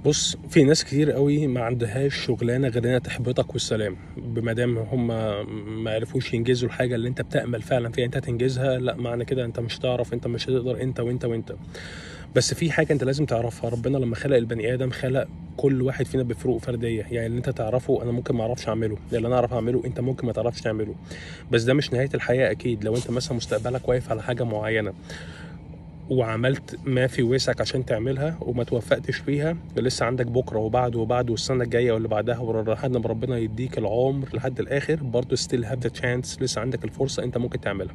بص في ناس كتير قوي ما عندهاش شغلانه غير انها تحبطك والسلام بما دام هم ما عرفوش ينجزوا الحاجه اللي انت بتامل فعلا فيها انت تنجزها لا معنى كده انت مش هتعرف انت مش هتقدر انت وانت وانت بس في حاجه انت لازم تعرفها ربنا لما خلق البني ادم خلق كل واحد فينا بفروق فرديه يعني اللي انت تعرفه انا ممكن ما اعرفش اعمله اللي انا اعرف اعمله انت ممكن ما تعرفش تعمله بس ده مش نهايه الحياه اكيد لو انت مثلا مستقبلك واقف على حاجه معينه وعملت ما في وسعك عشان تعملها وما توفقتش فيها لسه عندك بكره وبعده وبعده والسنه الجايه واللي بعدها لحد ما ربنا يديك العمر لحد الاخر برضه ستيل هاف ذا تشانس لسه عندك الفرصه انت ممكن تعملها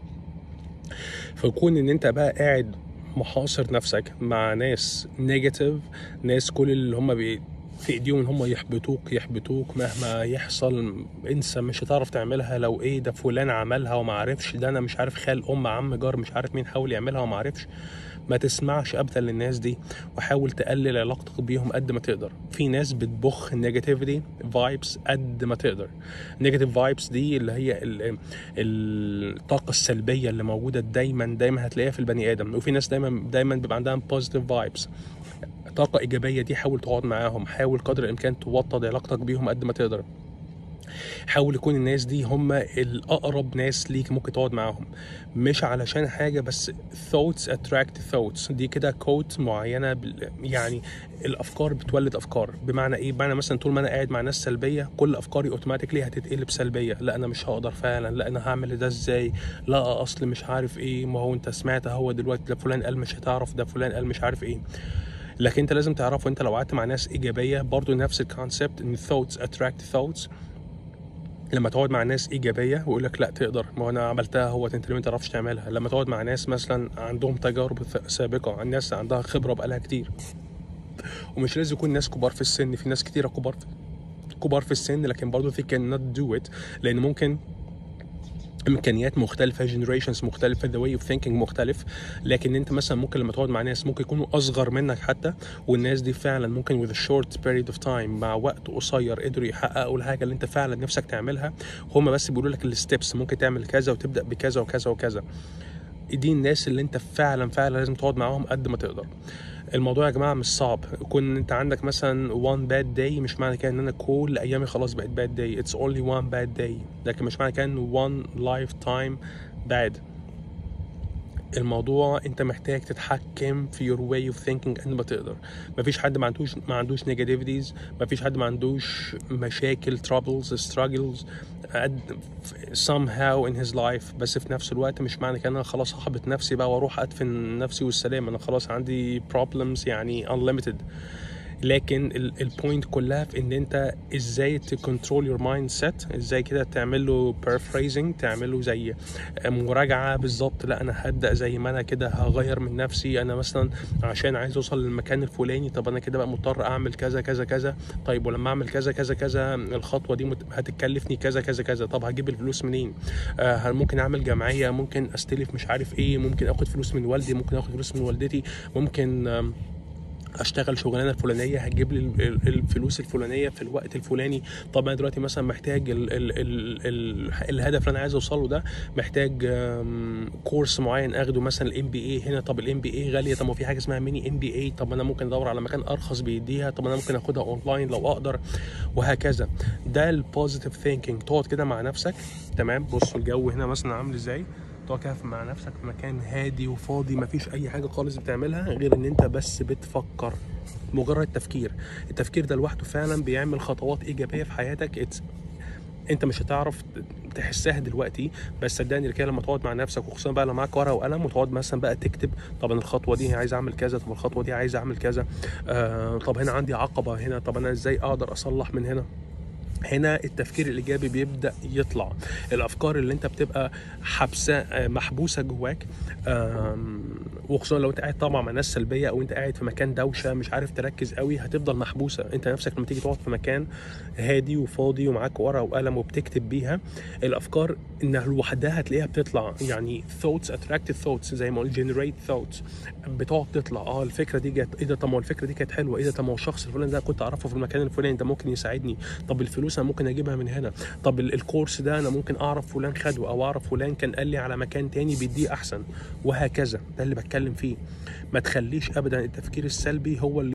فكون ان انت بقى قاعد محاصر نفسك مع ناس نيجاتيف ناس كل اللي هم بي في ايديهم ان هم يحبطوك يحبطوك مهما يحصل انسى مش هتعرف تعملها لو ايه ده فلان عملها وما عرفش ده انا مش عارف خال ام عم جار مش عارف مين حاول يعملها وما عرفش ما تسمعش ابدا للناس دي وحاول تقلل علاقتك بيهم قد ما تقدر في ناس بتبخ النيجاتيفيتي فايبس قد ما تقدر النيجاتيف فايبس دي اللي هي ال- الطاقه السلبيه اللي موجوده دايما دايما هتلاقيها في البني ادم وفي ناس دايما دايما بيبقى عندها بوزيتيف فايبس طاقه ايجابيه دي حاول تقعد معاهم حاول قدر الامكان توطد علاقتك بيهم قد ما تقدر حاول يكون الناس دي هم الاقرب ناس ليك ممكن تقعد معاهم مش علشان حاجه بس thoughts attract thoughts دي كده كوت معينه بال- يعني الافكار بتولد افكار بمعنى ايه بمعنى مثلا طول ما انا قاعد مع ناس سلبيه كل افكاري اوتوماتيكلي هتتقلب سلبيه لا انا مش هقدر فعلا لا انا هعمل ده ازاي لا اصل مش عارف ايه ما هو انت سمعت هو دلوقتي ده فلان قال مش هتعرف ده فلان قال مش عارف ايه لكن انت لازم تعرفه انت لو قعدت مع ناس ايجابيه برضو نفس الكونسبت ان thoughts attract thoughts لما تقعد مع ناس ايجابيه ويقول لك لا تقدر ما هو انا عملتها هو انت ليه ما تعرفش تعملها لما تقعد مع ناس مثلا عندهم تجارب ث- سابقه الناس عندها خبره بقالها كتير ومش لازم يكون ناس كبار في السن في ناس كتيره كبار في كبار في السن لكن برضه they cannot do it لان ممكن امكانيات مختلفه جنريشنز مختلفه ذا واي اوف ثينكينج مختلف لكن انت مثلا ممكن لما تقعد مع ناس ممكن يكونوا اصغر منك حتى والناس دي فعلا ممكن with a short period of time مع وقت قصير قدروا يحققوا الحاجه اللي انت فعلا نفسك تعملها هم بس بيقولوا لك الستبس ممكن تعمل كذا وتبدا بكذا وكذا وكذا دي الناس اللي انت فعلا فعلا لازم تقعد معاهم قد ما تقدر الموضوع يا جماعه مش صعب كون انت عندك مثلا one bad day مش معنى كده ان انا كل ايامي خلاص بقت bad day it's only one bad day لكن مش معنى كده ان one lifetime bad الموضوع انت محتاج تتحكم في your way of thinking قد ما تقدر مفيش حد ما عندوش ما عندوش negativities مفيش حد ما عندوش مشاكل troubles struggles قد- somehow in his life بس في نفس الوقت مش معنى كده ان انا خلاص هحبط نفسي بقى واروح ادفن نفسي والسلام انا خلاص عندي problems يعني unlimited لكن البوينت كلها في ان انت ازاي تكنترول يور مايند سيت ازاي كده تعمل له بارفريزنج تعمل له زي مراجعه بالظبط لا انا هبدا زي ما انا كده هغير من نفسي انا مثلا عشان عايز اوصل للمكان الفلاني طب انا كده بقى مضطر اعمل كذا كذا كذا طيب ولما اعمل كذا كذا كذا الخطوه دي مت- هتكلفني كذا كذا كذا طب هجيب الفلوس منين آه ممكن اعمل جمعيه ممكن استلف مش عارف ايه ممكن اخد فلوس من والدي ممكن اخد فلوس من والدتي ممكن آم، اشتغل شغلانه الفلانيه هتجيب لي ال- ال- الفلوس الفلانيه في الوقت الفلاني طب انا دلوقتي مثلا محتاج ال ال ال ال الهدف اللي انا عايز اوصله ده محتاج آم، كورس معين اخده مثلا الام بي اي هنا طب الام بي اي غاليه طب ما في حاجه اسمها ميني ام بي اي طب انا ممكن ادور على مكان ارخص بيديها طب انا ممكن اخدها اونلاين لو اقدر وهكذا ده البوزيتيف ثينكينج تقعد كده مع نفسك تمام بصوا الجو هنا مثلا عامل ازاي تقعد كده مع نفسك في مكان هادي وفاضي مفيش اي حاجه خالص بتعملها غير ان انت بس بتفكر مجرد تفكير التفكير ده لوحده فعلا بيعمل خطوات ايجابيه في حياتك It's انت مش هتعرف تحسها دلوقتي بس صدقني كده لما تقعد مع نفسك وخصوصا بقى لو معاك ورقه وقلم وتقعد مثلا بقى تكتب طب انا الخطوه دي عايز اعمل كذا طب الخطوه دي عايز اعمل كذا آه طب هنا عندي عقبه هنا طب انا ازاي اقدر اصلح من هنا هنا التفكير الايجابي بيبدا يطلع الافكار اللي انت بتبقى حبسه آه، محبوسه جواك آم، وخصوصا لو انت قاعد طبعا مع ناس سلبيه او انت قاعد في مكان دوشه مش عارف تركز قوي هتفضل محبوسه انت نفسك لما تيجي تقعد في مكان هادي وفاضي ومعاك ورقه وقلم وبتكتب بيها الافكار انها لوحدها هتلاقيها بتطلع يعني thoughts attractive thoughts زي ما قلت generate thoughts بتقعد تطلع اه الفكره دي جت ايه ده طب ما هو الفكره دي كانت حلوه ايه ده طب ما هو الشخص الفلاني ده كنت اعرفه في المكان الفلاني ده ممكن يساعدني طب الفلوس انا ممكن اجيبها من هنا طب ال- الكورس ده انا ممكن اعرف فلان خده او اعرف فلان كان قال لي على مكان تاني بيديه احسن وهكذا ده اللي بتكلم فيه ما تخليش ابدا التفكير السلبي هو اللي